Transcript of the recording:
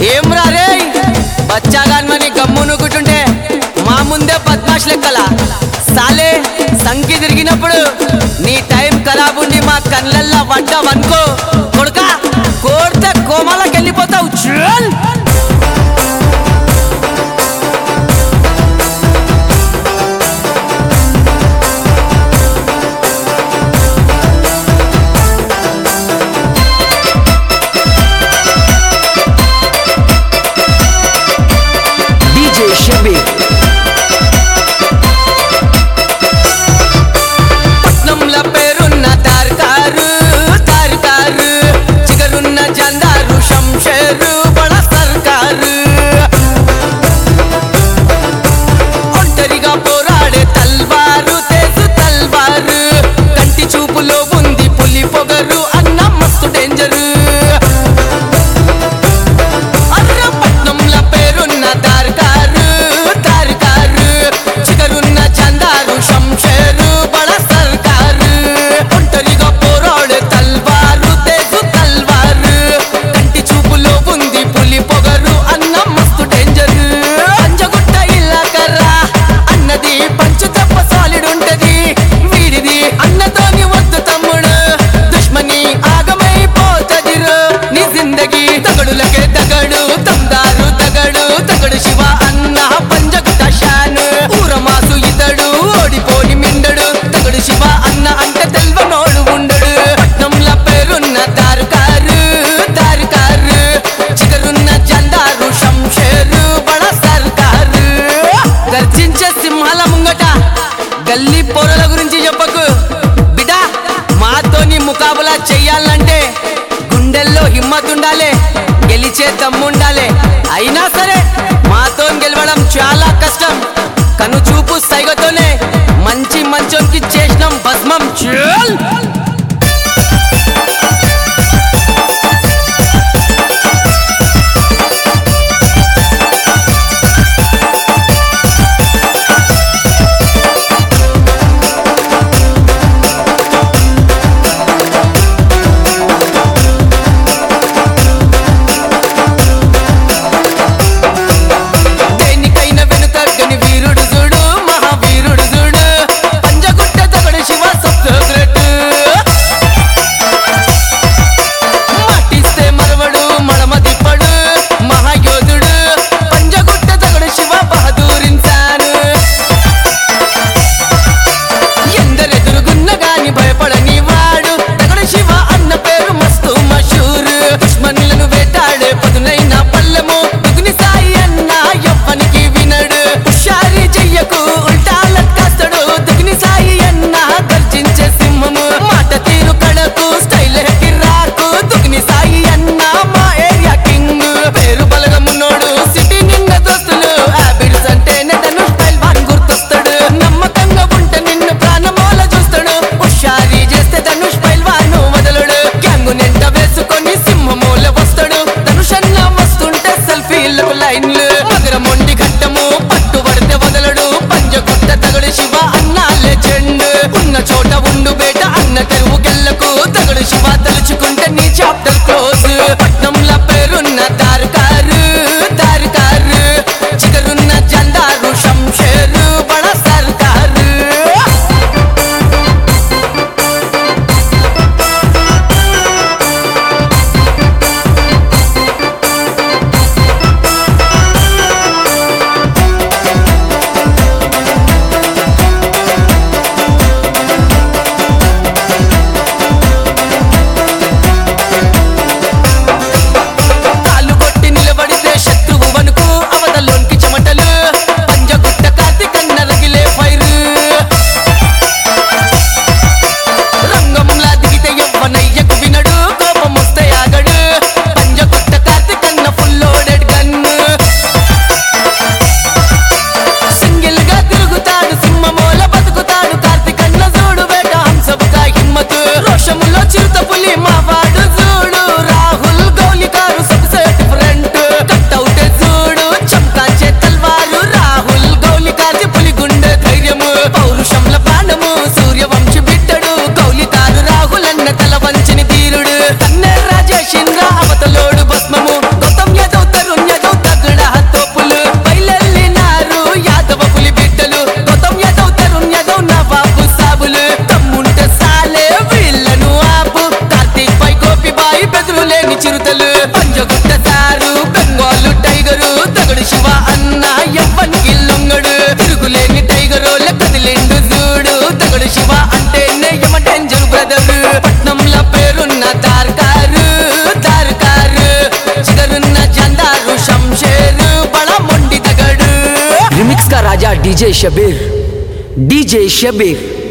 ఏం రా రే బచ్చాగాన్మని గమ్మునుకుంటుంటే మా ముందే బద్మాష్ లెక్కల సాలే సంకి తిరిగినప్పుడు నీ టైం ఖరాబ్ ఉండి మా కళ్ళల్లో పడ్డావనుకో కొడుక కోడితే కోమాలకు వెళ్ళిపోతావు చూల్ DJ Shabir. పట్నంల పేరున్న తార్కారు తార్కారు చిగరున్న జందారు శంషేరు బడ సర్కారు ఒంటరిగా పోరాడే తల్వారు తేజు తల్వారు కంటి చూపులో ఉంది పులి పొగరు అన్న మస్తు డేంజరు అర్రపట్నంల పేరున్న దార్కారు దార్కారు చిగరున్న చందారు శంషేరు బడ సర్కారు ఒంటరిగా పోరాడే తల్వారు తేజు తల్వారు కంటి చూపులో ఉంది పులి పొగరు అన్న మస్తు డేంజర్ పంచగుట్ట ఇల్లాకర్రా అన్నది పంచు తప్ప సాలిడ్ ఉంటది వీడిది అన్నతోని వద్దు తమ్ముడు దుష్మని ఆగమైపోతదిరు నీ జిందగీ తగడులకే తగడు తందారు తగడు తగడు శివ అన్న పంజగుట్ట షాను ఊరమాసు ఇతడు ఓడిపోని మిండడు తగడు శివ అన్న అంటే తెల్వనోడు ఉండడు పట్నంల పేరున్న దారుకారు దారుకారు చిగరున్న జందారు శంషేరు బడ సర్కారు గర్జించే సింహాల ముంగట గల్లీ పొరల గురించి చెప్పకు బిడా మాతోని ముకాబలా చెయ్యాలంటే గుండెల్లో హిమ్మత్ ఉండాలి గెలిచే దమ్ముండాలి అయినా సరే మాతో గెలవడం చాలా కష్టం కను చూపు సైగతోనే మంచి మంచోనికి చేసినాం భస్మం చూల్ దేనికైనా వెనుతగ్గని వీరుడు చూడు మహావీరుడు చూడు పంజగుట్ట తగడు శివ సప్త great DJ Shabir DJ Shabir